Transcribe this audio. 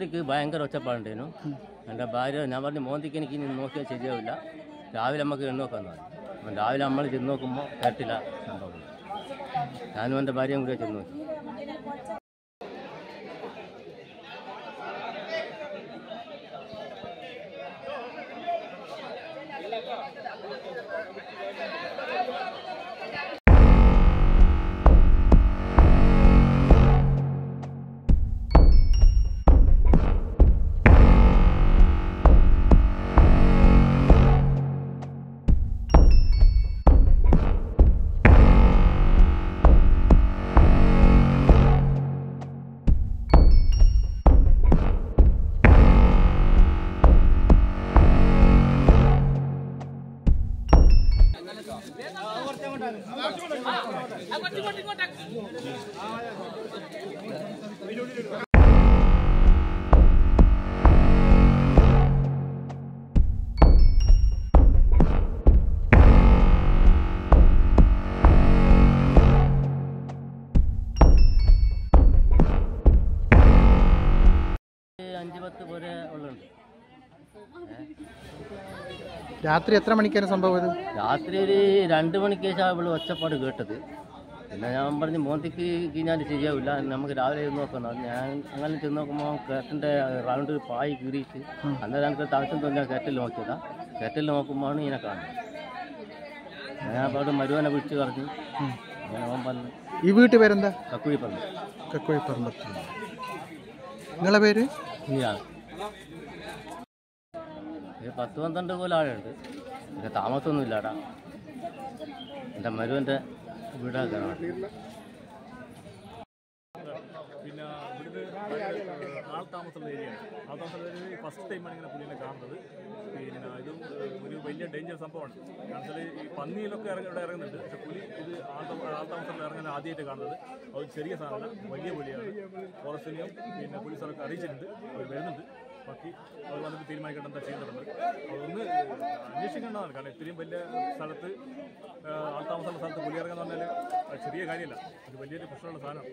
മോന്തിക്ക് ഭയങ്കര ഒച്ചപ്പാടുണ്ടേനു എൻ്റെ ഭാര്യ ഞാൻ പറഞ്ഞു മോന്തിക്ക് എനിക്ക് ഇനി നോക്കിയാൽ ശരിയാവില്ല രാവിലെ നമുക്ക് എണ്ണ നോക്കാൻ പറഞ്ഞു അപ്പം രാവിലെ നമ്മൾ ചെന്ന് നോക്കുമ്പോൾ കേട്ടില്ല സംഭവം ഞാനും എൻ്റെ ഭാര്യയും കൂടെ ചെന്ന് നോക്കി അഞ്ച് പത്ത് പേരെ ഉള്ളുണ്ട് രാത്രി എത്ര മണിക്കാണ് സംഭവം ഇത് രാത്രി ഒരു രണ്ട് മണിക്ക് ശേഷം അവള് ഒച്ചപ്പാട് കേട്ടത് പിന്നെ ഞാൻ പറഞ്ഞു മോന്തിക്ക് കഴിഞ്ഞാൽ ശരിയാവില്ല നമുക്ക് രാവിലെ ചെന്ന് നോക്കണം ഞാൻ അങ്ങനെ ചെന്ന് നോക്കുമ്പോൾ കേട്ടിൻ്റെ റൗണ്ട് പായി കീറിയിട്ട് അന്നേരം എനിക്ക് തടസ്സം തോന്നിയാൽ കേട്ടിൽ നോക്കിയതാ കേട്ടിൽ നോക്കുമ്പോഴാണ് ഇതിനെ കാണുന്നത് ഞാൻ അപ്പോൾ മരുവനെ വിളിച്ച് പറഞ്ഞു ഞാൻ അവൻ പറഞ്ഞു ഈ വീട്ടു പേരെന്താ കക്കുഴി പറഞ്ഞു കക്കോഴിപ്പറമ്പത്ത് നിങ്ങളെ പേര് ഇനിയാണ് ഒരു പത്ത് പന്ത്രണ്ട് പോലെ ആളുണ്ട് പക്ഷെ താമസമൊന്നും ഇല്ലാടാ എൻ്റെ മരുവൻ്റെ വീടാക്കാനാണ് പിന്നെ ഇവിടുന്ന് ആൾ താമസമുള്ള ഏരിയയാണ് ആൾ താമസമുള്ള ഏരിയ ഫസ്റ്റ് ടൈമാണ് ഇങ്ങനെ പുള്ളിനെ കാണുന്നത് പിന്നെ ഇതും ഒരു വലിയ ഡേഞ്ചർ സംഭവമാണ് കാരണം വെച്ചാൽ ഈ പന്നിയിലൊക്കെ ഇറങ്ങി ഇവിടെ ഇറങ്ങുന്നുണ്ട് പക്ഷെ പുലി ഇത് ആൾ താമ- ആൾ താമസത്തിൽ ഇറങ്ങുന്നത് ആദ്യമായിട്ട് കാണുന്നത് അത് ചെറിയ സാധനമല്ല വലിയ പുലിയാണ് ഫോറസ്റ്റിനെയും പിന്നെ പോലീസുകാരൊക്കെ അറിയിച്ചിട്ടുണ്ട് അവർ വരുന്നുണ്ട് ബാക്കി അവർ വന്നിട്ട് തീരുമാനിക്കേണ്ട എന്താ ചെയ്യേണ്ടതുണ്ട് അതൊന്ന് അന്വേഷിക്കേണ്ടതാണ് കാരണം ഇത്രയും വലിയ സ്ഥലത്ത് ആ, ആൾ താമസമുള്ള സ്ഥലത്ത് പുലി ഇറങ്ങുന്ന പറഞ്ഞാൽ അത് ചെറിയ കാര്യമല്ല അത് വലിയൊരു പ്രശ്നമുള്ള സാധനമാണ്